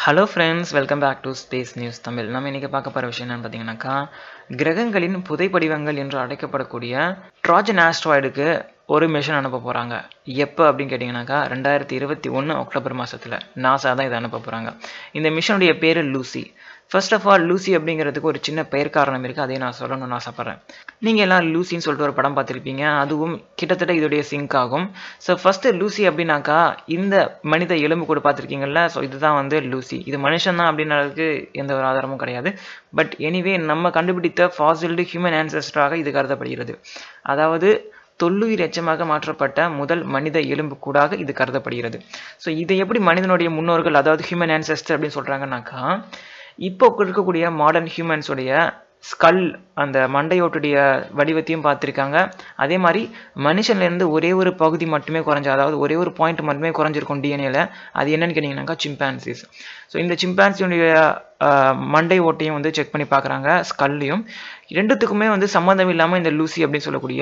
Hello friends welcome back to space news Tamil நம்ம இன்றைக்கி பார்க்க போகிற விஷயம் என்னன்னு பார்த்தீங்கன்னாக்கா கிரகங்களின் புதைப்படிவங்கள் என்று அழைக்கப்படக்கூடிய ட்ராஜன் ஆஸ்ட்ராய்டுக்கு ஒரு மிஷன் அனுப்ப போகிறாங்க எப்போ அப்படின்னு கேட்டிங்கனாக்கா ரெண்டாயிரத்தி இருபத்தி ஒன்று அக்டோபர் மாதத்தில் நாசா தான் இதை அனுப்ப போகிறாங்க இந்த மிஷனுடைய பேர் Lucy first of all Lucy அப்படிங்கிறதுக்கு ஒரு சின்ன பெயர் காரணம் இருக்குது அதை நான் சொல்லணும்னு ஆசைப்பட்றேன் நீங்கள் எல்லாம் லூசின்னு சொல்லிட்டு ஒரு படம் பார்த்துருப்பீங்க அதுவும் கிட்டத்தட்ட இதோடைய சிங்க் ஆகும் ஸோ ஃபஸ்ட்டு லூசி அப்படின்னாக்கா இந்த மனித எலும்பு கூட பார்த்துருக்கீங்கல்ல ஸோ இதுதான் வந்து லூசி இது மனுஷன் தான் அப்படின்றதுக்கு எந்த ஒரு ஆதாரமும் கிடையாது பட் எனிவே நம்ம கண்டுபிடித்த ஃபாசில்டு ஹியூமன் ஆன்சஸ்டராக இது கருதப்படுகிறது அதாவது தொல்லுயிர் எச்சமாக மாற்றப்பட்ட முதல் மனித எலும்பு கூடாக இது கருதப்படுகிறது ஸோ இதை எப்படி மனிதனுடைய முன்னோர்கள் அதாவது ஹியூமன் ஆன்சஸ்டர் அப்படின்னு சொல்கிறாங்கன்னாக்கா இப்போ இருக்கக்கூடிய மாடர்ன் ஹியூமன்ஸுடைய ஸ்கல் அந்த மண்டையோட்டுடைய வடிவத்தையும் பார்த்துருக்காங்க அதே மாதிரி மனுஷன்லேருந்து ஒரே ஒரு பகுதி மட்டுமே குறைஞ்ச அதாவது ஒரே ஒரு பாயிண்ட் மட்டுமே குறைஞ்சிருக்கும் டிஎன்ஏல அது என்னன்னு கேட்டிங்கனாக்கா சிம்பான்சிஸ் ஸோ இந்த சிம்பான்சியுடைய மண்டை ஓட்டையும் வந்து செக் பண்ணி பார்க்குறாங்க ஸ்கல்லையும் ரெண்டுத்துக்குமே வந்து சம்மந்தம் இல்லாமல் இந்த லூசி அப்படின்னு சொல்லக்கூடிய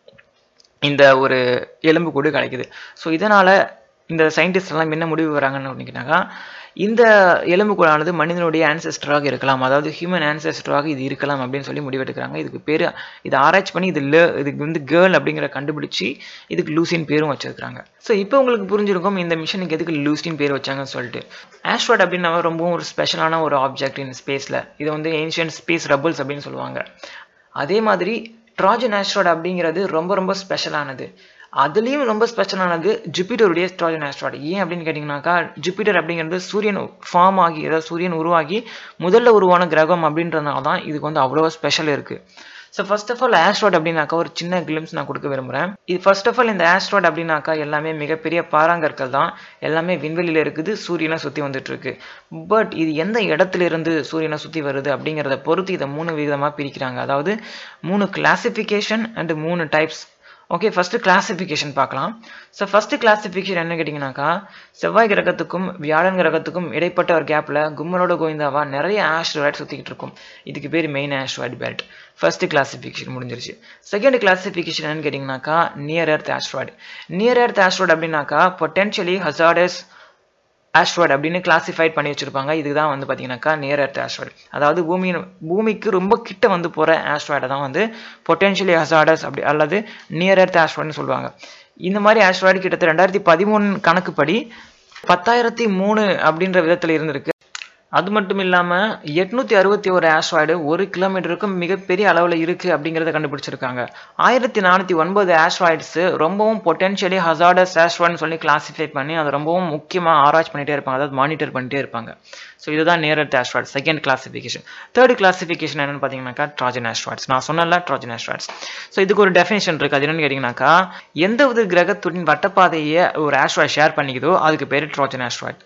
இந்த ஒரு எலும்பு கூடு கிடைக்குது ஸோ இதனால் இந்த சயின்டிஸ்ட் எல்லாம் என்ன முடிவு வராங்கன்னு அப்படின்னாக்கா இந்த எலும்புக்கூடானது மனிதனுடைய ஆன்செஸ்டராக இருக்கலாம் அதாவது ஹியூமன் ஆன்செஸ்டராக இது இருக்கலாம் அப்படின்னு சொல்லி முடிவெடுக்கிறாங்க இதுக்கு பேர் இதை ஆராய்ச்சி பண்ணி இது லே இதுக்கு வந்து கேர்ள் அப்படிங்கிற கண்டுபிடிச்சி இதுக்கு லூசின் பேரும் வச்சிருக்காங்க ஸோ இப்போ உங்களுக்கு புரிஞ்சிருக்கும் இந்த மிஷனுக்கு எதுக்கு லூசின் பேர் வச்சாங்கன்னு சொல்லிட்டு ஆஸ்ட்ராய்ட் அப்படின்னா ரொம்பவும் ஒரு ஸ்பெஷலான ஒரு ஆப்ஜெக்ட் இன் ஸ்பேஸில் இது வந்து ஏன்ஷியன்ட் ஸ்பேஸ் ரபுள்ஸ் அப்படின்னு சொல்லுவாங்க அதே மாதிரி ட்ராஜன் ஆஸ்ட்ராய்டு அப்படிங்கிறது ரொம்ப ரொம்ப ஸ்பெஷலானது அதுலேயும் ரொம்ப ஸ்பெஷலானது ஜூபிட்டருடைய ட்ராஜன் ஆஸ்ட்ராய்டு ஏன் அப்படின்னு கேட்டிங்கனாக்கா ஜூபிட்டர் அப்படிங்கிறது சூரியன் ஃபார்ம் ஆகி அதாவது சூரியன் உருவாகி முதல்ல உருவான கிரகம் அப்படின்றதுனால தான் இதுக்கு வந்து அவ்வளோ ஸ்பெஷல் இருக்குது so first of all asteroid அப்படின்னாக்கா ஒரு சின்ன கிளிம்ஸ் நான் கொடுக்க விரும்புகிறேன் இது ஃபர்ஸ்ட் ஆஃப் ஆல் இந்த ஆஸ்ட்ராய்ட் அப்படின்னாக்கா எல்லாமே மிகப்பெரிய பாறாங்கற்கள் தான் எல்லாமே விண்வெளியில் இருக்குது சூரியனை சுற்றி வந்துட்டு இருக்கு பட் இது எந்த இடத்துல இருந்து சூரியனை சுற்றி வருது அப்படிங்கிறத பொறுத்து இதை மூணு விதமாக பிரிக்கிறாங்க அதாவது மூணு கிளாசிஃபிகேஷன் அண்ட் மூணு டைப்ஸ் ஓகே ஃபஸ்ட்டு கிளாசிஃபிகேஷன் பார்க்கலாம் ஸோ ஃபஸ்ட்டு கிளாசிஃபிகேஷன் என்ன கேட்டிங்கனாக்கா செவ்வாய் கிரகத்துக்கும் வியாழன் கிரகத்துக்கும் இடைப்பட்ட ஒரு கேப்பில் கும்மலோட கோவிந்தாவா நிறைய ஆஸ்ட்ராய்ட் சுற்றிக்கிட்டு இருக்கும் இதுக்கு பேர் main asteroid belt first classification முடிஞ்சிருச்சு செகண்ட் கிளாசிஃபிகேஷன் என்னன்னு கேட்டிங்கனாக்கா near earth asteroid near earth asteroid அப்படின்னாக்கா பொட்டென்ஷியலி ஹசார்டஸ் ஆஸ்ட்ராய்டு அப்படின்னு கிளாசிஃபைட் பண்ணி வச்சிருப்பாங்க இதுதான் வந்து பார்த்தீங்கன்னாக்கா நியர் எர்த் ஆஸ்ட்ராய்டு அதாவது பூமியின் பூமிக்கு ரொம்ப கிட்ட வந்து போகிற ஆஸ்ட்ராய்டை தான் வந்து பொட்டென்ஷியலி ஹசார்டஸ் அப்படி அல்லது நியர் எர்த் ஆஸ்ட்ராய்டுன்னு சொல்லுவாங்க இந்த மாதிரி ஆஸ்ட்ராய்டு கிட்டத்தட்ட ரெண்டாயிரத்தி பதிமூணு கணக்குப்படி பத்தாயிரத்தி மூணு அப்படின்ற விதத்தில் இருந்திருக்கு அது மட்டும் இல்லாமல் எட்நூற்றி அறுபத்தி ஒரு ஆஸ்ட்ராய்டு ஒரு கிலோமீட்டருக்கும் மிகப்பெரிய அளவில் இருக்குது அப்படிங்கிறத கண்டுபிடிச்சிருக்காங்க ஆயிரத்தி நானூற்றி ஒன்பது ஆஸ்ட்ராய்ட்ஸு ரொம்பவும் பொட்டென்ஷியலி ஹசார்டஸ் ஆஸ்ட்ராய்டுன்னு சொல்லி கிளாசிஃபை பண்ணி அதை ரொம்பவும் முக்கியமாக ஆராய்ச்சி பண்ணிகிட்டே இருப்பாங்க அதாவது மானிட்டர் பண்ணிட்டே இருப்பாங்க ஸோ இதுதான் near earth asteroid second classification third classification என்னென்னு பார்த்தீங்கன்னாக்கா ட்ராஜன் ஆஸ்ட்ராய்ட்ஸ் நான் சொன்னல ட்ராஜன் ஆஸ்ட்ராய்ட்ஸ் ஸோ இதுக்கு ஒரு டெஃபினேஷன் இருக்குது அது என்னென்னு கேட்டிங்கனாக்கா எந்த ஒரு கிரகத்துடன் வட்டப்பாதையை ஒரு ஆஸ்ட்ராய்ட் ஷேர் பண்ணிக்குதோ அதுக்கு பேர் Trojan asteroid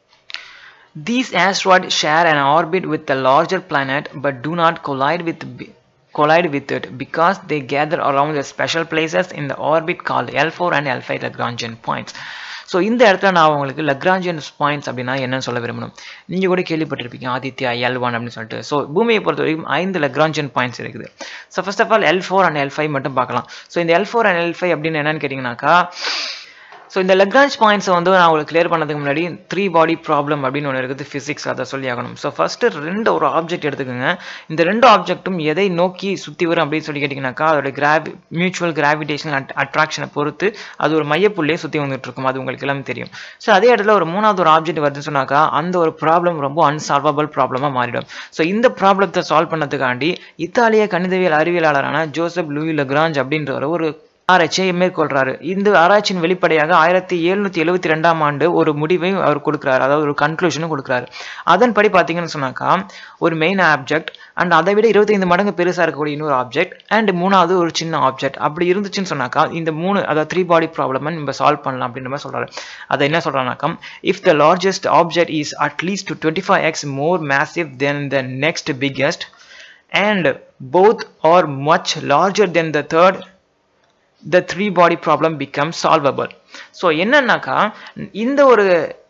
These asteroids share an orbit with the larger planet but do not collide with collide with it because they gather around the special places in the orbit called L4 and L5 Lagrangian points. So இந்த இடத்துல நான் உங்களுக்கு Lagrangian points அப்படின்னா என்னன்னு சொல்ல விரும்பணும் நீங்கள் கூட கேள்விப்பட்டிருப்பீங்க ஆதித்யா எல் ஒன் அப்படின்னு சொல்லிட்டு ஸோ பூமியை பொறுத்த வரைக்கும் ஐந்து லக்ராஞ்சியன் பாயிண்ட்ஸ் இருக்குது so first of all L four and L five மட்டும் பார்க்கலாம் ஸோ இந்த L four and L five அப்படின்னு என்னன்னு கேட்டிங்கனாக்கா ஸோ இந்த லெக்ராஞ்ச் பாயிண்ட்ஸை வந்து நான் உங்களுக்கு கிளியர் பண்ணதுக்கு முன்னாடி த்ரீ பாடி ப்ராப்ளம் அப்படின்னு ஒன்று இருக்குது ஃபிசிக்ஸ் அதை சொல்லி ஆகணும் ஸோ ஃபஸ்ட்டு ரெண்டு ஒரு ஆப்ஜெக்ட் எடுத்துக்கோங்க இந்த ரெண்டு ஆப்ஜெக்ட்டும் எதை நோக்கி சுற்றி வரும் அப்படின்னு சொல்லி கேட்டிங்கனாக்கா அதோட கிராவி மியூச்சுவல் கிராவிடேஷனல் அட்ராக்ஷனை பொறுத்து அது ஒரு மையப்புள்ளியே சுற்றி வந்துட்டு இருக்கும் அது உங்களுக்கு எல்லாமே தெரியும் ஸோ அதே இடத்துல ஒரு மூணாவது ஒரு ஆப்ஜெக்ட் வருதுன்னு சொன்னாக்கா அந்த ஒரு ப்ராப்ளம் ரொம்ப அன்சால்வபிள் ப்ராப்ளமாக மாறிடும் ஸோ இந்த ப்ராப்ளத்தை சால்வ் பண்ணதுக்காண்டி இத்தாலிய கணிதவியல் அறிவியலாளரான ஜோசப் லூயி லெக்ராஞ்ச் அப்படின்ற ஒரு ஆராய்ச்சியை மேற்கொள்றாரு இந்த ஆராய்ச்சியின் வெளிப்படையாக ஆயிரத்தி எழுநூத்தி எழுபத்தி ரெண்டாம் ஆண்டு ஒரு முடிவை அவர் கொடுக்குறாரு அதாவது ஒரு கன்க்ளூஷனும் கொடுக்குறாரு அதன்படி பார்த்தீங்கன்னு சொன்னாக்கா ஒரு மெயின் ஆப்ஜெக்ட் அண்ட் அதை விட இருபத்தைந்து மடங்கு பெருசாக இருக்கக்கூடிய இன்னொரு ஆப்ஜெக்ட் அண்ட் மூணாவது ஒரு சின்ன ஆப்ஜெக்ட் அப்படி இருந்துச்சுன்னு சொன்னாக்கா இந்த மூணு அதாவது த்ரீ பாடி ப்ராப்ளம் நம்ம சால்வ் பண்ணலாம் அப்படின்ற மாதிரி சொல்றாரு அதை என்ன சொல்றானாக்கா if the largest object is at least twenty five X more massive then the next biggest and both are much larger then the third the three body problem become solvable so என்னன்னாக்கா இந்த ஒரு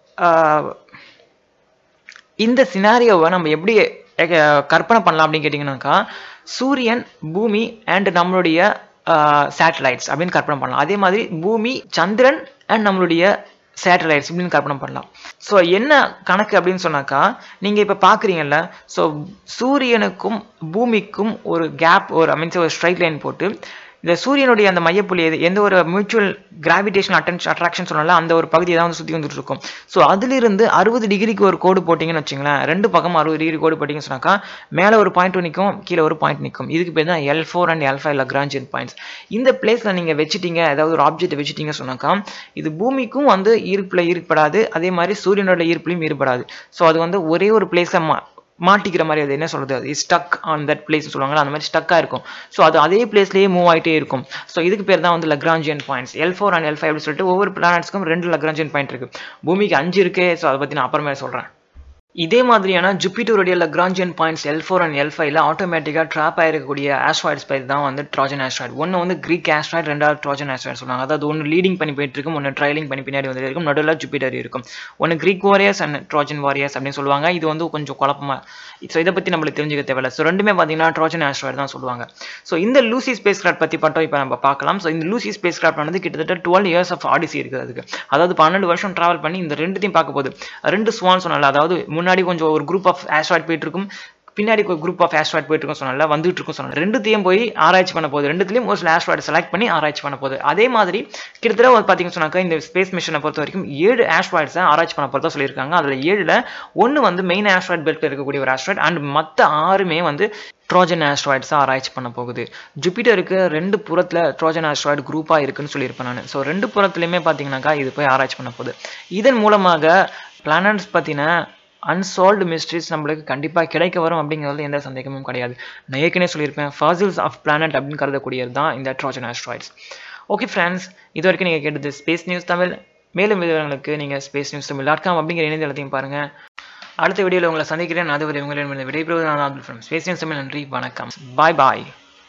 இந்த சினாரியோவை நம்ம எப்படி கற்பனை பண்ணலாம் அப்படின்னு கேட்டிங்கனாக்கா சூரியன் பூமி அண்ட் நம்மளுடைய சேட்டலைட்ஸ் அப்படின்னு கற்பனை பண்ணலாம் அதே மாதிரி பூமி சந்திரன் அண்ட் நம்மளுடைய சேட்டலைட்ஸ் இப்படின்னு கற்பனை பண்ணலாம் ஸோ என்ன கணக்கு அப்படின்னு சொன்னாக்கா நீங்கள் இப்போ பார்க்குறீங்கல்ல ஸோ சூரியனுக்கும் பூமிக்கும் ஒரு கேப் ஒரு ஐ மீன்ஸ் ஒரு ஸ்ட்ரைட் லைன் போட்டு இந்த சூரியனுடைய அந்த மையப்புள்ளி எது எந்த ஒரு மியூச்சுவல் கிராவிடேஷன் அட்டென்ஷன் அட்ராக்ஷன் சொன்னால அந்த ஒரு பகுதியை தான் வந்து சுற்றி வந்துட்டு இருக்கும் ஸோ அதிலிருந்து அறுபது டிகிரிக்கு ஒரு கோடு போட்டிங்கன்னு வச்சுங்களேன் ரெண்டு பக்கம் அறுபது டிகிரி கோடு போட்டிங்கன்னு சொன்னாக்கா மேலே ஒரு பாயிண்ட் நிற்கும் கீழே ஒரு பாயிண்ட் நிற்கும் இதுக்கு பேர் தான் L four and L five Lagrangian points இந்த பிளேஸில் நீங்கள் வச்சுட்டீங்க ஏதாவது ஒரு ஆப்ஜெக்ட் வச்சுட்டீங்க சொன்னாக்கா இது பூமிக்கும் வந்து ஈர்ப்பில் ஈர்ப்படாது அதே மாதிரி சூரியனோட ஈர்ப்புலையும் ஈர்ப்படாது ஸோ அது வந்து ஒரே ஒரு பிளேஸில் மாட்டிக்கிற மாதிரி அது என்ன சொல்றது அது ஸ்டக் ஆன் தட் பிளேஸ் சொல்லுவாங்க அந்த மாதிரி ஸ்டக்காக இருக்கும் ஸோ அது அதே பிளேஸ்லேயே மூவ் ஆகிட்டே இருக்கும் ஸோ இதுக்கு பேர் தான் வந்து Lagrangian points L four and L five அப்படின்னு சொல்லிட்டு ஒவ்வொரு பிளானட்ஸ்க்கும் ரெண்டு லக்ராஞ்சியன் பாயிண்ட் இருக்கு பூமிக்கு அஞ்சு இருக்கு ஸோ அதை பற்றி நான் அப்புறமே சொல்கிறேன் இதே மாதிரியான ஜூபிட்டருடைய Lagrangian points L four and L ஃபைவ்ல ஆட்டோமேட்டிக்காக ட்ராப் ஆயிருக்கக்கூடிய ஆஸ்ட்ராய்ட்ஸ் பேர் தான் வந்து ட்ராஜன் ஆஸ்ட்ராய்ட் ஒன்று வந்து கிரீக் ஆஸ்ட்ராய்ட் ரெண்டாவது ட்ராஜன் ஆஸ்ட்ராய்ட் சொல்லுவாங்க அதாவது ஒன்று லீடிங் பண்ணி போயிட்டு இருக்கும் ஒன்று ட்ரைலிங் பண்ணி பின்னாடி வந்து இருக்கும் நடுவில் ஜூபிட்டர் இருக்கும் ஒன்று Greek warriors and Trojan warriors அப்படின்னு சொல்லுவாங்க இது வந்து கொஞ்சம் குழப்பமா ஸோ இதை பற்றி நம்மளுக்கு தெரிஞ்சுக்க தேவையில்ல ஸோ ரெண்டுமே பார்த்தீங்கன்னா ட்ராஜன் ஆஸ்ட்ராய்ட் தான் சொல்லுவாங்க ஸோ இந்த லூசி ஸ்பேஸ் கிராஃப்ட் பற்றி மட்டும் இப்போ நம்ம பார்க்கலாம் ஸோ இந்த லூசி ஸ்பேஸ் கிராஃப்ட் வந்து கிட்டத்தட்ட டுவெல் இயர்ஸ் ஆஃப் ஆடிசி இருக்குது அதுக்கு அதாவது பன்னெண்டு வருஷம் ட்ராவல் பண்ணி இந்த ரெண்டுத்தையும் பார்க்க போகுது ரெண்டு ஸ்வான் சொன்னால அதாவது முன்னாடி கொஞ்சம் ஒரு குரூப் ஆஃப் ஆஸ்ட்ராய்ட் போயிட்டு இருக்கும் பின்னாடி ஒரு குரூப் ஆஃப் ஆஸ்ட்ராய்ட் போயிட்டு இருக்கும் சொன்னால வந்துட்டு இருக்கும் சொன்னால ரெண்டுத்தையும் போய் ஆராய்ச்சி பண்ண போகுது ரெண்டுத்தையும் ஒரு சில ஆஸ்ட்ராய்ட் செலக்ட் பண்ணி ஆராய்ச்சி பண்ண போகுது அதே மாதிரி கிட்டத்தட்ட ஒரு பார்த்தீங்கன்னு சொன்னாக்கா இந்த ஸ்பேஸ் மிஷனை பொறுத்த வரைக்கும் ஏழு ஆஸ்ட்ராய்ட்ஸை ஆராய்ச்சி பண்ண போகிறதா சொல்லியிருக்காங்க அதில் ஏழில் ஒன்று வந்து மெயின் ஆஸ்ட்ராய்ட் பெல்ட்டில் இருக்கக்கூடிய ஒரு ஆஸ்ட்ராய்ட் அண்ட் மற்ற ஆறுமே வந்து ட்ரோஜன் ஆஸ்ட்ராய்ட்ஸாக ஆராய்ச்சி பண்ண போகுது ஜூபிட்டருக்கு ரெண்டு புறத்தில் ட்ரோஜன் ஆஸ்ட்ராய்டு குரூப்பாக இருக்குன்னு சொல்லியிருப்பேன் நான் ஸோ ரெண்டு புறத்துலையுமே பார்த்தீங்கன்னாக்கா இது போய் ஆராய்ச்சி பண்ண போகுது இதன் மூலமாக பிளானட்ஸ் பற்றின அன்சால்வ்டு மிஸ்ட்ரிஸ் நம்மளுக்கு கண்டிப்பாக கிடைக்க வரும் அப்படிங்கிறது எந்த சந்தேகமும் கிடையாது நான் ஏற்கனவே சொல்லியிருப்பேன் ஃபாசில்ஸ் ஆஃப் பிளானட் அப்படின்னு கருதக்கூடியது தான் இந்த ட்ரோஜன் ஆஸ்ட்ராய்ட்ஸ் ஓகே ஃப்ரெண்ட்ஸ் இது வரைக்கும் நீங்கள் கேட்டது ஸ்பேஸ் நியூஸ் தமிழ் மேலும் விவரங்களுக்கு நீங்கள் space news Tamil dot com அப்படிங்கிற இணையதளத்தையும் பாருங்கள் அடுத்த வீடியோவில் உங்களை சந்திக்கிறேன் அதுவரை உங்களிடம் விடைபெறுவது நான் Abdul from space news Tamil நன்றி வணக்கம் பாய் பாய்